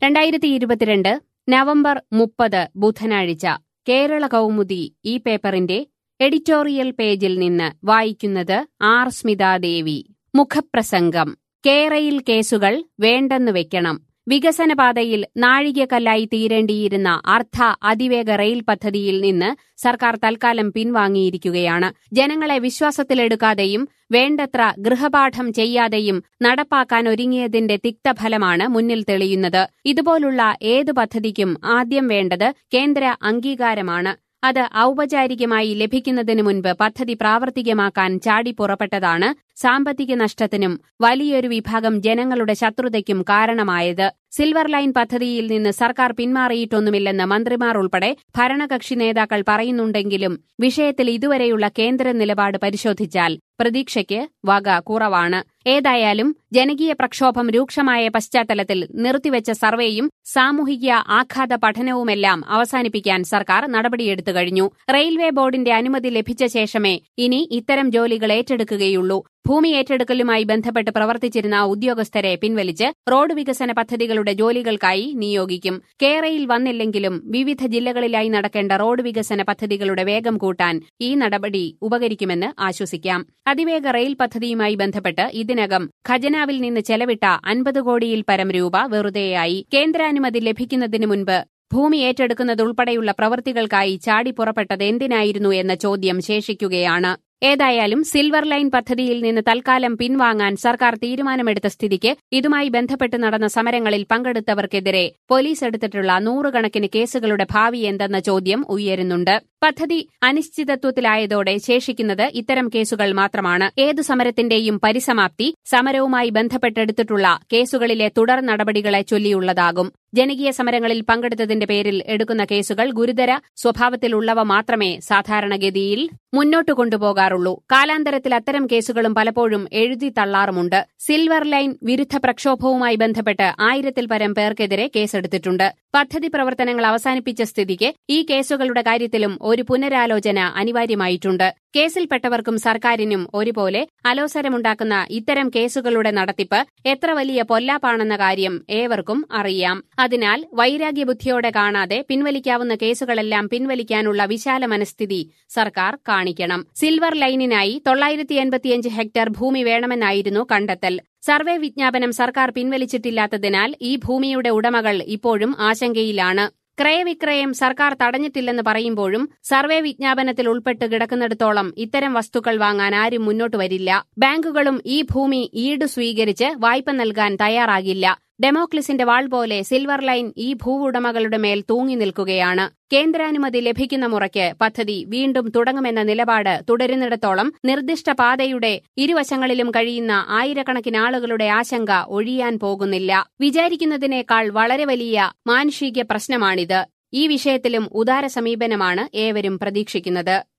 രണ്ടായിരത്തി ഇരുപത്തിരണ്ട് നവംബർ മുപ്പത് ബുധനാഴ്ച കേരള കൗമുദി ഈ പേപ്പറിന്റെ എഡിറ്റോറിയൽ പേജിൽ നിന്ന് വായിക്കുന്നത് ആർ സ്മിതാദേവി മുഖപ്രസംഗം കേരയിൽ കേസുകൾ വേണ്ടെന്നു വെക്കണം വികസനപാതയിൽ നാഴികക്കല്ലായി തീരേണ്ടിയിരുന്ന അർദ്ധ അതിവേഗ റെയിൽ പദ്ധതിയിൽ നിന്ന് സർക്കാർ തൽക്കാലം പിൻവാങ്ങിയിരിക്കുകയാണ് ജനങ്ങളെ വിശ്വാസത്തിലെടുക്കാതെയും വേണ്ടത്ര ഗൃഹപാഠം ചെയ്യാതെയും നടപ്പാക്കാൻ ഒരുങ്ങിയതിന്റെ തിക്തഫലമാണ് മുന്നിൽ തെളിയുന്നത് ഇതുപോലുള്ള ഏതു പദ്ധതിക്കും ആദ്യം വേണ്ടത് കേന്ദ്ര അംഗീകാരമാണ് അത് ഔപചാരികമായി ലഭിക്കുന്നതിനു മുൻപ് പദ്ധതി പ്രാവർത്തികമാക്കാൻ ചാടി പുറപ്പെട്ടതാണ് സാമ്പത്തിക നഷ്ടത്തിനും വലിയൊരു വിഭാഗം ജനങ്ങളുടെ ശത്രുതയ്ക്കും കാരണമായത് സിൽവർ ലൈൻ പദ്ധതിയിൽ നിന്ന് സർക്കാർ പിന്മാറിയിട്ടൊന്നുമില്ലെന്ന് മന്ത്രിമാർ ഉൾപ്പെടെ ഭരണകക്ഷി നേതാക്കൾ പറയുന്നുണ്ടെങ്കിലും വിഷയത്തിൽ ഇതുവരെയുള്ള കേന്ദ്ര നിലപാട് പരിശോധിച്ചാൽ പ്രതീക്ഷയ്ക്ക് വക കുറവാണ് ഏതായാലും ജനകീയ പ്രക്ഷോഭം രൂക്ഷമായ പശ്ചാത്തലത്തിൽ നിർത്തിവെച്ച സർവേയും സാമൂഹിക ആഘാത പഠനവുമെല്ലാം അവസാനിപ്പിക്കാൻ സർക്കാർ നടപടിയെടുത്തു കഴിഞ്ഞു റെയിൽവേ ബോർഡിന്റെ അനുമതി ലഭിച്ച ശേഷമേ ഇനി ഇത്തരം ജോലികൾ ഏറ്റെടുക്കുകയുള്ളൂ ഭൂമി ഏറ്റെടുക്കലുമായി ബന്ധപ്പെട്ട് പ്രവർത്തിച്ചിരുന്ന ഉദ്യോഗസ്ഥരെ പിൻവലിച്ച് റോഡ് വികസന പദ്ധതികളുടെ ജോലികൾക്കായി നിയോഗിക്കും കേരയിൽ വന്നില്ലെങ്കിലും വിവിധ ജില്ലകളിലായി നടക്കേണ്ട റോഡ് വികസന പദ്ധതികളുടെ വേഗം കൂട്ടാൻ ഈ നടപടി ഉപകരിക്കുമെന്ന് ആശ്വസിക്കാം അതിവേഗ റെയിൽ പദ്ധതിയുമായി ബന്ധപ്പെട്ട് ഇതിനകം ഖജനാവിൽ നിന്ന് ചെലവിട്ട അൻപത് കോടിയിൽ പരം രൂപ വെറുതെയായി കേന്ദ്രാനുമതി ലഭിക്കുന്നതിന് മുൻപ് ഭൂമി ഏറ്റെടുക്കുന്നതുൾപ്പെടെയുള്ള പ്രവൃത്തികൾക്കായി ചാടി പുറപ്പെട്ടത് എന്തിനായിരുന്നു എന്ന ചോദ്യം ശേഷിക്കുകയാണ് ഏതായാലും സിൽവർ ലൈൻ പദ്ധതിയിൽ നിന്ന് തൽക്കാലം പിൻവാങ്ങാൻ സർക്കാർ തീരുമാനമെടുത്ത സ്ഥിതിക്ക് ഇതുമായി ബന്ധപ്പെട്ട് നടന്ന സമരങ്ങളിൽ പങ്കെടുത്തവർക്കെതിരെ പോലീസ് എടുത്തിട്ടുള്ള നൂറുകണക്കിന് കേസുകളുടെ ഭാവി എന്തെന്ന ചോദ്യം ഉയരുന്നുണ്ട് പദ്ധതി അനിശ്ചിതത്വത്തിലായതോടെ ശേഷിക്കുന്നത് ഇത്തരം കേസുകൾ മാത്രമാണ് ഏതു സമരത്തിന്റെയും പരിസമാപ്തി സമരവുമായി ബന്ധപ്പെട്ടെടുത്തിട്ടുള്ള കേസുകളിലെ തുടർ നടപടികളെ ചൊല്ലിയുള്ളതാകും ജനകീയ സമരങ്ങളിൽ പങ്കെടുത്തതിന്റെ പേരിൽ എടുക്കുന്ന കേസുകൾ ഗുരുതര സ്വഭാവത്തിലുള്ളവ മാത്രമേ സാധാരണഗതിയിൽ മുന്നോട്ടു കൊണ്ടുപോകാറുള്ളൂ കാലാന്തരത്തിൽ അത്തരം കേസുകളും പലപ്പോഴും എഴുതി തള്ളാറുമുണ്ട് സിൽവർ ലൈൻ വിരുദ്ധ പ്രക്ഷോഭവുമായി ബന്ധപ്പെട്ട് ആയിരത്തിൽ പരം പേർക്കെതിരെ കേസെടുത്തിട്ടുണ്ട് പദ്ധതി പ്രവർത്തനങ്ങൾ അവസാനിപ്പിച്ച സ്ഥിതിക്ക് ഈ കേസുകളുടെ കാര്യത്തിലും ഒരു പുനരാലോചന അനിവാര്യമായിട്ടുണ്ട് കേസിൽപ്പെട്ടവർക്കും സർക്കാരിനും ഒരുപോലെ അലോസരമുണ്ടാക്കുന്ന ഇത്തരം കേസുകളുടെ നടത്തിപ്പ് എത്ര വലിയ പൊല്ലാപ്പാണെന്ന കാര്യം ഏവർക്കും അറിയാം അതിനാൽ വൈരാഗ്യബുദ്ധിയോടെ കാണാതെ പിൻവലിക്കാവുന്ന കേസുകളെല്ലാം പിൻവലിക്കാനുള്ള വിശാല മനസ്ഥിതി സർക്കാർ കാണിക്കണം സിൽവർ ലൈനിനായി തൊള്ളായിരത്തി എൺപത്തിയഞ്ച് ഹെക്ടർ ഭൂമി വേണമെന്നായിരുന്നു കണ്ടെത്തൽ സർവേ വിജ്ഞാപനം സർക്കാർ പിൻവലിച്ചിട്ടില്ലാത്തതിനാൽ ഈ ഭൂമിയുടെ ഉടമകൾ ഇപ്പോഴും ആശങ്കയിലാണ് ക്രയവിക്രയം സർക്കാർ തടഞ്ഞിട്ടില്ലെന്ന് പറയുമ്പോഴും സർവേ വിജ്ഞാപനത്തിൽ ഉൾപ്പെട്ട് കിടക്കുന്നിടത്തോളം ഇത്തരം വസ്തുക്കൾ വാങ്ങാൻ ആരും മുന്നോട്ട് വരില്ല ബാങ്കുകളും ഈ ഭൂമി ഈട് സ്വീകരിച്ച് വായ്പ നൽകാൻ തയ്യാറാകില്ല ഡെമോക്ലിസിന്റെ വാൾ പോലെ സിൽവർ ലൈൻ ഈ ഭൂവുടമകളുടെ മേൽ തൂങ്ങി നിൽക്കുകയാണ് കേന്ദ്രാനുമതി ലഭിക്കുന്ന മുറയ്ക്ക് പദ്ധതി വീണ്ടും തുടങ്ങുമെന്ന നിലപാട് തുടരുന്നിടത്തോളം നിർദ്ദിഷ്ട പാതയുടെ ഇരുവശങ്ങളിലും കഴിയുന്ന ആയിരക്കണക്കിന് ആളുകളുടെ ആശങ്ക ഒഴിയാൻ പോകുന്നില്ല വിചാരിക്കുന്നതിനേക്കാൾ വളരെ വലിയ മാനുഷിക പ്രശ്നമാണിത് ഈ വിഷയത്തിലും ഉദാര സമീപനമാണ് ഏവരും പ്രതീക്ഷിക്കുന്നത്